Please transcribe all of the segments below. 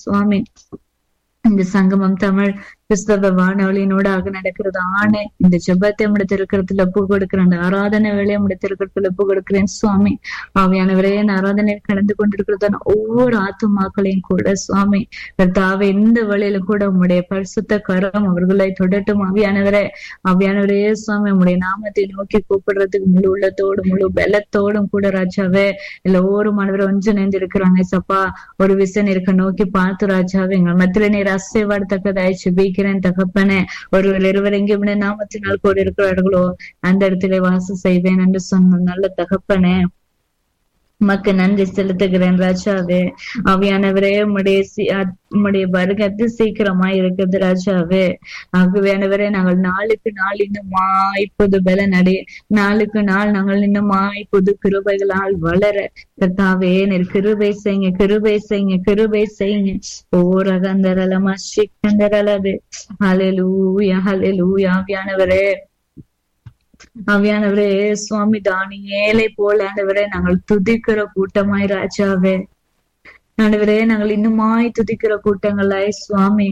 சுவாமி இந்த சங்கமம் தமிழ் கிறிஸ்தவ வானொலியினோடாக நடக்கிறது ஆணை இந்த ஜெபத்தை முடித்திருக்கிறதுல ஒப்பு கொடுக்கிறேன் அந்த ஆராதனை வேலையை முடித்திருக்கிறதுல ஒப்பு கொடுக்கிறேன் சுவாமி ஆவியானவரே இந்த ஆராதனை கடந்து கொண்டிருக்கிறதான ஒவ்வொரு ஆத்துமாக்களையும் கூட சுவாமி கர்த்தாவே இந்த வழியில கூட உம்முடைய பரிசுத்த கரம் அவர்களை தொடட்டும் ஆவியானவரே ஆவியானவரே சுவாமி உம்முடைய நாமத்தை நோக்கி கூப்பிடுறதுக்கு முழு உள்ளத்தோடும் முழு பலத்தோடும் கூட ராஜாவே எல்லோரும் ஆண்டவரை ஒன்று நினைந்திருக்கிறாங்க சப்பா ஒரு விசன் இருக்க நோக்கி பார்த்து ராஜாவே எங்கள் மத்தியில நீர் அசைவாடத்தக்கதாய் சுபிக்கிறேன் தகப்பனே ஒருவர் இருவர் எங்கே நாமத்தினால் கூட இருக்கிறார்களோ அந்த இடத்திலே வாசம் செய்வேன் என்று சொன்ன நல்ல தகப்பனே உமக்கு நன்றி செலுத்துகிறேன் ராஜாவே அவையானவரே உம்முடைய சி- அத்- உம்முடைய வருகை அதி சீக்கிரமா இருக்குது ராஜாவே ஆகவேயானவரே நாங்கள் நாளுக்கு நாள் இன்னுமாய் புது பலன் அடைய நாளுக்கு நாள் நாங்கள் இன்னுமாய் புது கிருபைகளால் வளர கர்த்தாவே நீர் கிருபை செய்யுங்க கிருபை செய்யுங்க கிருபை செய்யுங்க ஓ ரகந்தரலமா சிக்கந்தரலது ஹalleluya ஹalleluya ஆவியானவரே ஆவியானவரே சுவாமி தானி ஏழை போல ஆண்டவரே நாங்கள் துதிக்கிற கூட்டமாய் ராஜாவே ஆண்டவரே நாங்கள் இன்னுமாய் துதிக்கிற கூட்டங்களாய் சுவாமி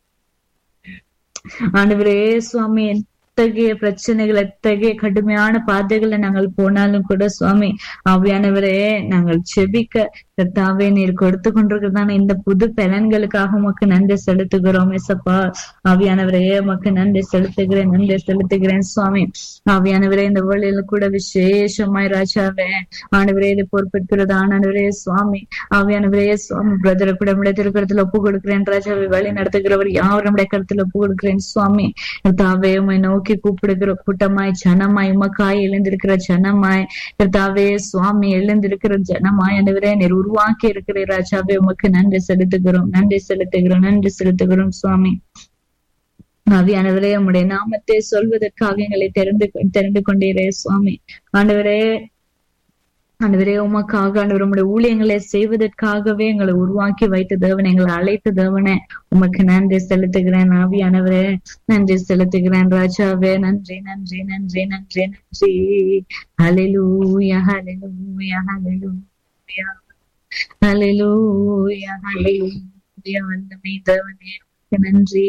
ஆண்டவரே சுவாமி எத்தகைய பிரச்சனைகள் எத்தகைய கடுமையான பாதைகளை நாங்கள் போனாலும் கூட சுவாமி ஆவியானவரே நாங்கள் செபிக்க கர்த்தாவே நீர் கொடுத்து கொண்டிருக்கிறதான இந்த புது பலன்களுக்காக உமக்கு நன்றி செலுத்துகிறோம் எசப்பா ஆவியானவரே உமக்கு நன்றி செலுத்துகிறேன் நன்றி செலுத்துகிறேன் சுவாமி ஆவியானவரே இந்த வழியில கூட விசேஷமாய் ராஜாவே ஆண்டவரே இது பொறுப்பெடுக்கிறது ஆண்டவரே சுவாமி ஆவியானவரே சுவாமி பிரதரை கூட நம்முடைய திருக்கரத்துல ஒப்பு கொடுக்கிறேன் ராஜாவை வழி நடத்துகிறவர் யார் நம்முடைய கருத்துல ஒப்பு கொடுக்கிறேன் சுவாமி கர்த்தாவே உம்மை நோக்கி கூப்பிடுகிற கூட்டமாய் ஜனமாய் உமக்காய் எழுந்திருக்கிற ஜனமாய் கர்த்தாவே சுவாமி எழுந்திருக்கிற ஜனமாய் ஆண்டவரே நீர் உருவாக்கி இருக்கிற ராஜாவே உமக்கு நன்றி செலுத்துகிறோம் நன்றி செலுத்துகிறோம் நன்றி செலுத்துகிறோம் சுவாமி ஆவியானவரே உம்முடைய நாமத்தை சொல்வதற்காக எங்களை தெரிந்து தெரிந்து கொண்டீரே சுவாமி ஆண்டவரே ஆண்டவரே உமக்காக ஆண்டவர் உம்முடைய ஊழியங்களை செய்வதற்காகவே எங்களை உருவாக்கி வைத்த தேவன் எங்களை அழைத்த தேவனே உமக்கு நன்றி செலுத்துகிறேன் ஆவியானவரே நன்றி செலுத்துகிறேன் ராஜாவே நன்றி நன்றி நன்றி நன்றி நன்றி ஹalleluya ஹalleluya ஹalleluya ஹalleluya ஹalleluya வல்லமை தேவனே உமக்கு நன்றி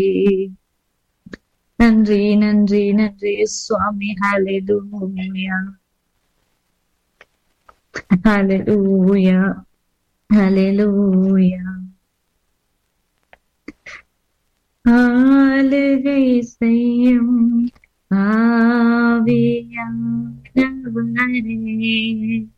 நன்றி நன்றி நன்றி சுவாமி ஹalleluya ஹalleluya ஹalleluya ஆளுகை செய்யும் ஆவியானவரே